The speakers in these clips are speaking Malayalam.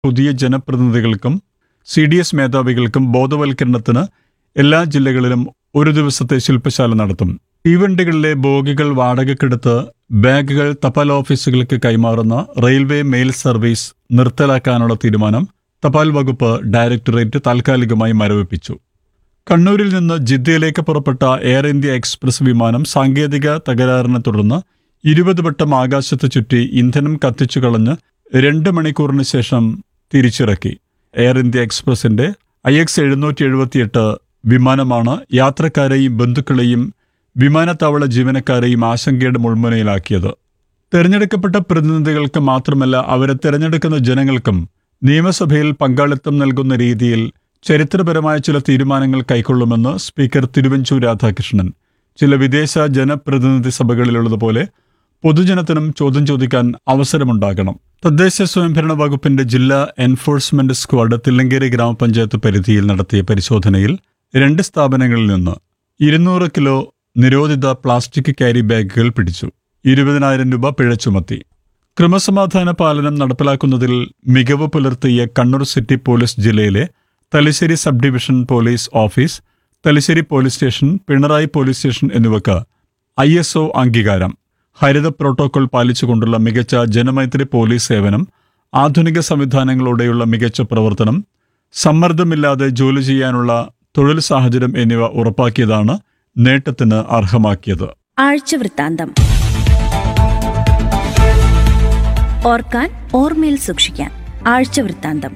പുതിയ ജനപ്രതിനിധികൾക്കും സി ഡി എസ് മേധാവികൾക്കും ബോധവൽക്കരണത്തിന് എല്ലാ ജില്ലകളിലും ഒരു ദിവസത്തെ ശില്പശാല നടത്തും തീവണ്ടികളിലെ ബോഗികൾ വാടകയ്ക്കെടുത്ത് ബാഗുകൾ തപാൽ ഓഫീസുകൾക്ക് കൈമാറുന്ന റെയിൽവേ മെയിൽ സർവീസ് നിർത്തലാക്കാനുള്ള തീരുമാനം തപാൽ വകുപ്പ് ഡയറക്ടറേറ്റ് താൽക്കാലികമായി മരവിപ്പിച്ചു കണ്ണൂരിൽ നിന്ന് ജിദ്ദയിലേക്ക് പുറപ്പെട്ട എയർ ഇന്ത്യ എക്സ്പ്രസ് വിമാനം സാങ്കേതിക തകരാറിനെ തുടർന്ന് ഇരുപത് വട്ടം ആകാശത്ത് ചുറ്റി ഇന്ധനം കത്തിച്ചു കളഞ്ഞ് രണ്ട് മണിക്കൂറിന് ശേഷം തിരിച്ചിറക്കി എയർ ഇന്ത്യ എക്സ്പ്രസിന്റെ ഐ എക്സ് എഴുന്നൂറ്റി എഴുപത്തിയെട്ട് വിമാനമാണ് യാത്രക്കാരെയും ബന്ധുക്കളെയും വിമാനത്താവള ജീവനക്കാരെയും ആശങ്കയുടെ മുൾമുനയിലാക്കിയത് തെരഞ്ഞെടുക്കപ്പെട്ട പ്രതിനിധികൾക്ക് മാത്രമല്ല അവരെ തെരഞ്ഞെടുക്കുന്ന ജനങ്ങൾക്കും നിയമസഭയിൽ പങ്കാളിത്തം നൽകുന്ന രീതിയിൽ ചരിത്രപരമായ ചില തീരുമാനങ്ങൾ കൈക്കൊള്ളുമെന്ന് സ്പീക്കർ തിരുവഞ്ചൂർ രാധാകൃഷ്ണൻ ചില വിദേശ ജനപ്രതിനിധി സഭകളിലുള്ളതുപോലെ പൊതുജനത്തിനും ചോദ്യം ചോദിക്കാൻ അവസരമുണ്ടാകണം തദ്ദേശ സ്വയംഭരണ വകുപ്പിന്റെ ജില്ലാ എൻഫോഴ്സ്മെന്റ് സ്ക്വാഡ് തില്ലങ്കേരി ഗ്രാമപഞ്ചായത്ത് പരിധിയിൽ നടത്തിയ പരിശോധനയിൽ രണ്ട് സ്ഥാപനങ്ങളിൽ നിന്ന് ഇരുന്നൂറ് കിലോ നിരോധിത പ്ലാസ്റ്റിക് ക്യാരി ബാഗുകൾ പിടിച്ചു ഇരുപതിനായിരം രൂപ പിഴ ചുമത്തി ക്രമസമാധാന പാലനം നടപ്പിലാക്കുന്നതിൽ മികവ് പുലർത്തിയ കണ്ണൂർ സിറ്റി പോലീസ് ജില്ലയിലെ Thalassery sub division police office Thalassery police station Pinarayi police station എന്നിവക്ക് ഐ എസ് ഒ അംഗീകാരം ഹരിത പ്രോട്ടോകോൾ പാലിച്ചുകൊണ്ടുള്ള മികച്ച ജനമൈത്രി പോലീസ് സേവനം ആധുനിക സംവിധാനങ്ങളോടെയുള്ള മികച്ച പ്രവർത്തനം സമ്മർദ്ദമില്ലാതെ ജോലി ചെയ്യാനുള്ള തൊഴിൽ സാഹചര്യം എന്നിവ ഉറപ്പാക്കിയതാണ് നേട്ടത്തിന് അർഹമാക്കിയത് ആഴ്ചവൃത്താന്തം ഓർക്കാൻ ഓർമ്മയിൽ സൂക്ഷിക്കാൻ ആഴ്ചവൃത്താന്തം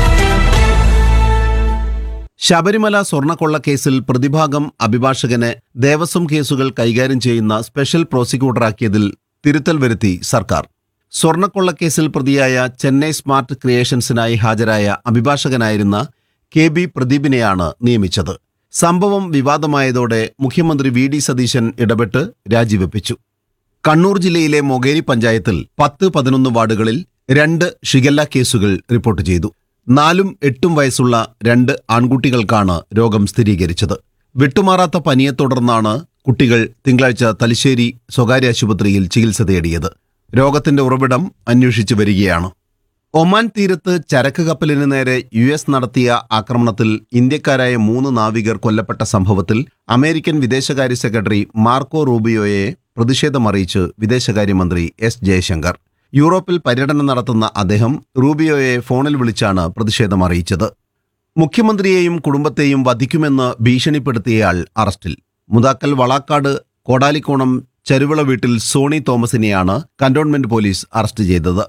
ശബരിമല സ്വർണ്ണക്കൊള്ള കേസിൽ പ്രതിഭാഗം അഭിഭാഷകനെ ദേവസ്വം കേസുകൾ കൈകാര്യം ചെയ്യുന്ന സ്പെഷ്യൽ പ്രോസിക്യൂട്ടറാക്കിയതിൽ തിരുത്തൽ വരുത്തി സർക്കാർ സ്വർണ്ണക്കൊള്ളക്കേസിൽ പ്രതിയായ ചെന്നൈ സ്മാർട്ട് ക്രിയേഷൻസിനായി ഹാജരായ അഭിഭാഷകനായിരുന്ന കെ ബി പ്രദീപിനെയാണ് നിയമിച്ചത് സംഭവം വിവാദമായതോടെ മുഖ്യമന്ത്രി വി ഡി സതീശൻ ഇടപെട്ട് രാജിവെപ്പിച്ചു കണ്ണൂർ ജില്ലയിലെ മൊകേരി പഞ്ചായത്തിൽ പത്ത് പതിനൊന്ന് വാർഡുകളിൽ രണ്ട് ഷിഗല്ല കേസുകൾ റിപ്പോർട്ട് ചെയ്തു നാലും എട്ടും വയസ്സുള്ള രണ്ട് ആൺകുട്ടികൾക്കാണ് രോഗം സ്ഥിരീകരിച്ചത് വിട്ടുമാറാത്ത പനിയെ തുടർന്നാണ് കുട്ടികൾ തിങ്കളാഴ്ച തലശ്ശേരി സ്വകാര്യ ആശുപത്രിയിൽ ചികിത്സ തേടിയത് രോഗത്തിന്റെ ഉറവിടം അന്വേഷിച്ചു വരികയാണ് ഒമാൻ തീരത്ത് ചരക്ക് കപ്പലിന് നേരെ യു എസ് നടത്തിയ ആക്രമണത്തിൽ ഇന്ത്യക്കാരായ മൂന്ന് നാവികർ കൊല്ലപ്പെട്ട സംഭവത്തിൽ അമേരിക്കൻ വിദേശകാര്യ സെക്രട്ടറി മാർക്കോ റൂബിയോയെ പ്രതിഷേധമറിയിച്ച് വിദേശകാര്യമന്ത്രി എസ് ജയശങ്കർ യൂറോപ്പിൽ പര്യടനം നടത്തുന്ന അദ്ദേഹം റൂബിയോയെ ഫോണിൽ വിളിച്ചാണ് പ്രതിഷേധം അറിയിച്ചത് മുഖ്യമന്ത്രിയെയും കുടുംബത്തെയും വധിക്കുമെന്ന് ഭീഷണിപ്പെടുത്തിയയാൾ അറസ്റ്റിൽ മുതാക്കൽ വളാക്കാട് കോടാലിക്കോണം ചരുവിള വീട്ടിൽ സോണി തോമസിനെയാണ് കന്റോൺമെന്റ് പോലീസ് അറസ്റ്റ് ചെയ്തത്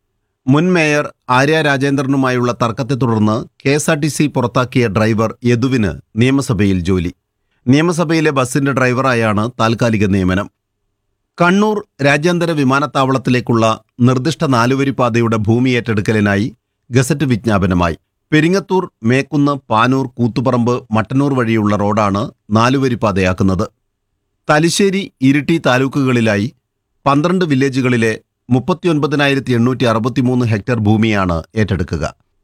മുൻ മേയർ ആര്യ രാജേന്ദ്രനുമായുള്ള തർക്കത്തെ തുടർന്ന് K S R T C പുറത്താക്കിയ ഡ്രൈവർ യദുവിന് നിയമസഭയിൽ ജോലി നിയമസഭയിലെ ബസിന്റെ ഡ്രൈവറായാണ് താൽക്കാലിക നിയമനം കണ്ണൂർ രാജ്യാന്തര വിമാനത്താവളത്തിലേക്കുള്ള നിർദ്ദിഷ്ട നാലുവരി പാതയുടെ ഭൂമി ഏറ്റെടുക്കലിനായി ഗസറ്റ് വിജ്ഞാപനമായി പെരിങ്ങത്തൂർ മേക്കുന്ന് പാനൂർ കൂത്തുപറമ്പ് മട്ടന്നൂർ വഴിയുള്ള റോഡാണ് നാലുവരി പാതയാക്കുന്നത് തലശ്ശേരി ഇരിട്ടി താലൂക്കുകളിലായി പന്ത്രണ്ട് വില്ലേജുകളിലെ മുപ്പത്തിയൊൻപതിനായിരത്തി എണ്ണൂറ്റി അറുപത്തിമൂന്ന് ഹെക്ടർ ഭൂമിയാണ് ഏറ്റെടുക്കുക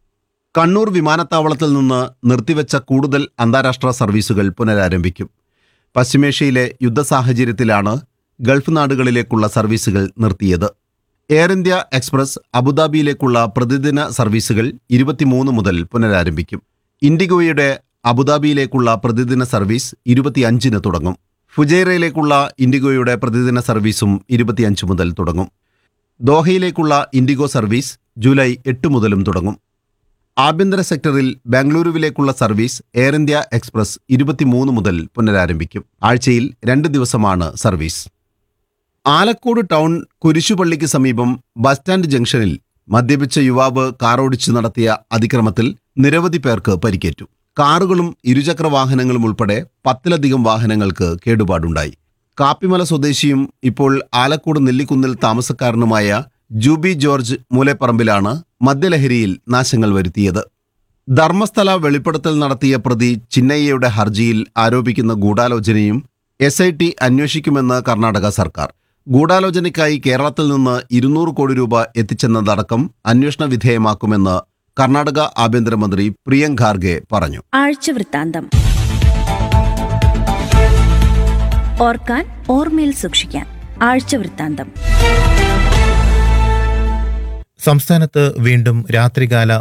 കണ്ണൂർ വിമാനത്താവളത്തിൽ നിന്ന് നിർത്തിവെച്ച കൂടുതൽ അന്താരാഷ്ട്ര സർവീസുകൾ പുനരാരംഭിക്കും പശ്ചിമേഷ്യയിലെ യുദ്ധസാഹചര്യത്തിലാണ് ഗൾഫ് നാടുകളിലേക്കുള്ള സർവീസുകൾ നിർത്തിയത് എയർ ഇന്ത്യ എക്സ്പ്രസ് അബുദാബിയിലേക്കുള്ള പ്രതിദിന സർവീസുകൾ ഇരുപത്തിമൂന്ന് മുതൽ പുനരാരംഭിക്കും ഇൻഡിഗോയുടെ അബുദാബിയിലേക്കുള്ള പ്രതിദിന സർവീസ് ഇരുപത്തിയഞ്ചിന് തുടങ്ങും ഫുജൈറയിലേക്കുള്ള ഇൻഡിഗോയുടെ പ്രതിദിന സർവീസും ഇരുപത്തിയഞ്ച് മുതൽ തുടങ്ങും ദോഹയിലേക്കുള്ള ഇൻഡിഗോ സർവീസ് ജൂലൈ എട്ട് മുതലും തുടങ്ങും ആഭ്യന്തര സെക്ടറിൽ ബാംഗ്ലൂരുവിലേക്കുള്ള സർവീസ് എയർ ഇന്ത്യ എക്സ്പ്രസ് ഇരുപത്തിമൂന്ന് മുതൽ പുനരാരംഭിക്കും ആഴ്ചയിൽ രണ്ട് ദിവസമാണ് സർവീസ് ആലക്കോട് ടൗൺ കുരിശുപള്ളിക്ക് സമീപം ബസ് സ്റ്റാൻഡ് ജംഗ്ഷനിൽ മദ്യപിച്ച യുവാവ് കാറോടിച്ചു നടത്തിയ അതിക്രമത്തിൽ നിരവധി പേർക്ക് പരിക്കേറ്റു കാറുകളും ഇരുചക്ര വാഹനങ്ങളും ഉൾപ്പെടെ പത്തിലധികം വാഹനങ്ങൾക്ക് കേടുപാടുണ്ടായി കാപ്പിമല സ്വദേശിയും ഇപ്പോൾ ആലക്കോട് നെല്ലിക്കുന്നിൽ താമസക്കാരനുമായ ജൂബി ജോർജ് മൂലേപ്പറമ്പിലാണ് മദ്യലഹരിയിൽ നാശങ്ങൾ വരുത്തിയത് ധർമ്മസ്ഥല വെളിപ്പെടുത്തൽ നടത്തിയ പ്രതി ചിന്നയ്യയുടെ ഹർജിയിൽ ആരോപിക്കുന്ന ഗൂഢാലോചനയും എസ് ഐ ടി അന്വേഷിക്കുമെന്ന് കർണാടക സർക്കാർ ഗൂഢാലോചനയ്ക്കായി കേരളത്തിൽ നിന്ന് ഇരുന്നൂറ് കോടി രൂപ എത്തിച്ചെന്നതടക്കം അന്വേഷണ വിധേയമാക്കുമെന്ന് കർണാടക ആഭ്യന്തരമന്ത്രി പ്രിയങ്ക് ഖാർഗെ പറഞ്ഞു ആഴ്ചവൃത്താന്തം ഓർക്കാൻ ഓർമ്മയിൽ സൂക്ഷിക്കാൻ ആഴ്ചവൃത്താന്തം സംസ്ഥാനത്ത് വീണ്ടും രാത്രികാല